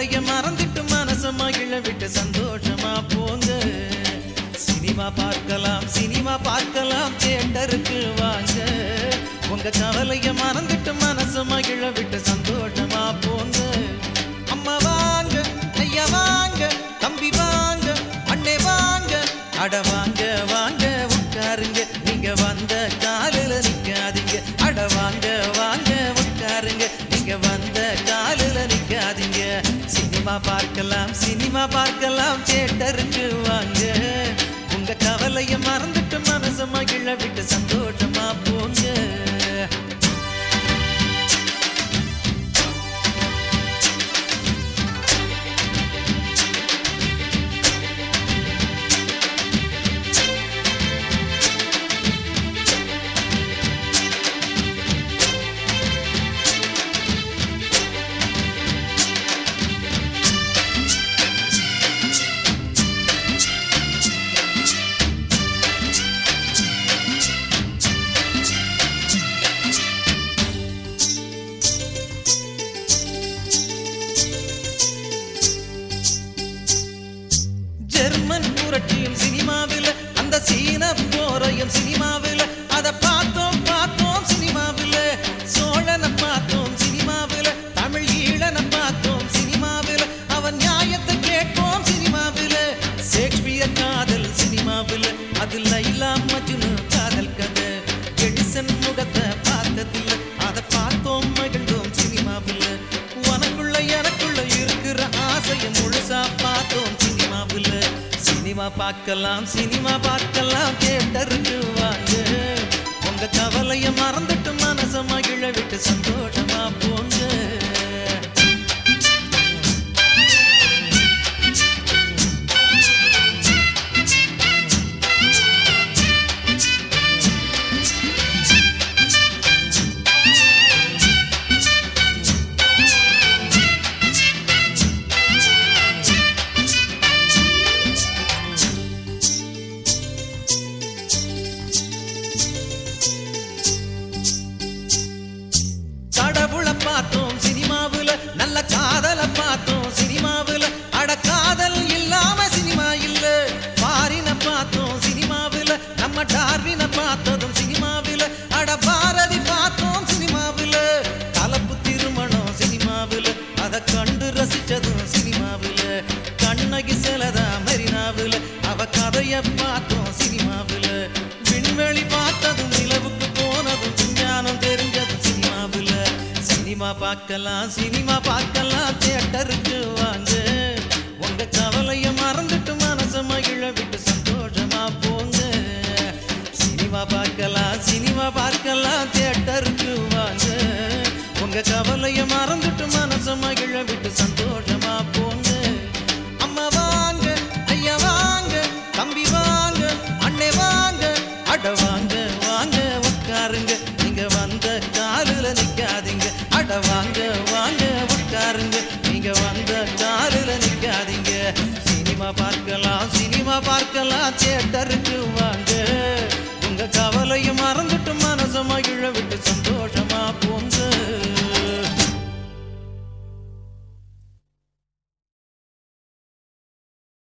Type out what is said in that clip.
கவலைய மறந்துட்டு மனச மகிழ விட்டு சந்தோஷமா போங்க சினிமா பார்க்கலாம் சினிமா பார்க்கலாம் தியேட்டருக்கு வாங்க உங்க கவலைய மறந்துட்டு மனச மகிழ விட்டு சந்தோஷமா போங்க அம்மா வாங்க ஐயா வாங்க தம்பி வாங்க அண்ணே வாங்க அட வாங்க வாங்க உட்காருங்க நீங்க வந்த காலில் நிக்காதீங்க அட வாங்க வாங்க உட்காருங்க நீங்க வந்த காலில் நிக்காதீங்க சினிமா பார்க்கலாம் சினிமா பார்க்கலாம் தியேட்டருக்கு வாங்க உங்க கவலைய மறந்துட்டு மனச மகிழ விட்டு சந்தோஷமா போங்க ஜெர்மன் புரட்சியும் சினிமாவில் அந்த சீன போரையும் சினிமாவில் அத பார்த்தோம் பார்த்தோம் சினிமாவில் சோழனை பார்த்தோம் சினிமாவில் தமிழ் ஈழனை பார்த்தோம் சினிமாவில் அவன் நியாயத்தை கேட்போம் சினிமாவில் ஷேக்ஸ்பியர் காதல் சினிமாவில் அது லைலா மஜ்னு காதல் கதை எடிசன் முகத்தை பார்த்ததில்லை அதை பார்த்தோம் மகிழ்ந்தோம் சினிமாவில் உனக்குள்ள எனக்குள்ள இருக்கிற ஆசையை முழுசா பார்த்தோம் சினிமாவில் சினிமா பார்க்கலாம் சினிமா பார்க்கலாம் தியேட்டருக்கு வாங்க உங்க கவலைய மறந்துட்டு மனச மகிழ விட்டு சந்தோஷமா போங்க கடவுளை பார்த்தோம் சினிமாவுல நல்ல காதலை பார்த்தோம் சினிமாவுல அட காதல் இல்லாம சினிமா இல்ல பாரின பார்த்தோம் சினிமாவுல நம்ம டார்வின பார்த்ததும் சினிமாவுல அட பாரதி பார்த்தோம் சினிமாவுல கலப்பு திருமணம் சினிமாவுல அத கண்டு ரசிச்சதும் சினிமாவுல கண்ணகி செலதா மெரினாவுல அவ கதைய பார்த்தோம் சினிமாவுல விண்வெளி பார்த்ததும் நிலவுக்கு போனதும் விஞ்ஞானம் தெரிஞ்சதும் சினிமாவுல சினிமா பார்க்கலாம் சினிமா பார்க்கலாம் தியேட்டருக்கு வாங்க உங்க கவலைய மறந்துட்டு மனச மகிழ விட்டு சந்தோஷமா போங்க சினிமா பார்க்கலாம் சினிமா பார்க்கலாம் தியேட்டருக்கு வாங்க உங்க கவலைய மறந்துட்டு மனச மகிழ விட்டு சந்தோஷமா போங்க அம்மா வாங்க ஐயா வாங்க தம்பி வாங்க அண்ணே வாங்க அட வாங்க வாங்க உட்காருங்க நீங்க வந்த காலில் நிக்காதீங்க அட வாங்க வாங்க உட்காருங்க நீங்க வந்த காலில் நிக்காதீங்க சினிமா பார்க்கலாம் சினிமா பார்க்கலாம் தியேட்டருக்கு வாங்க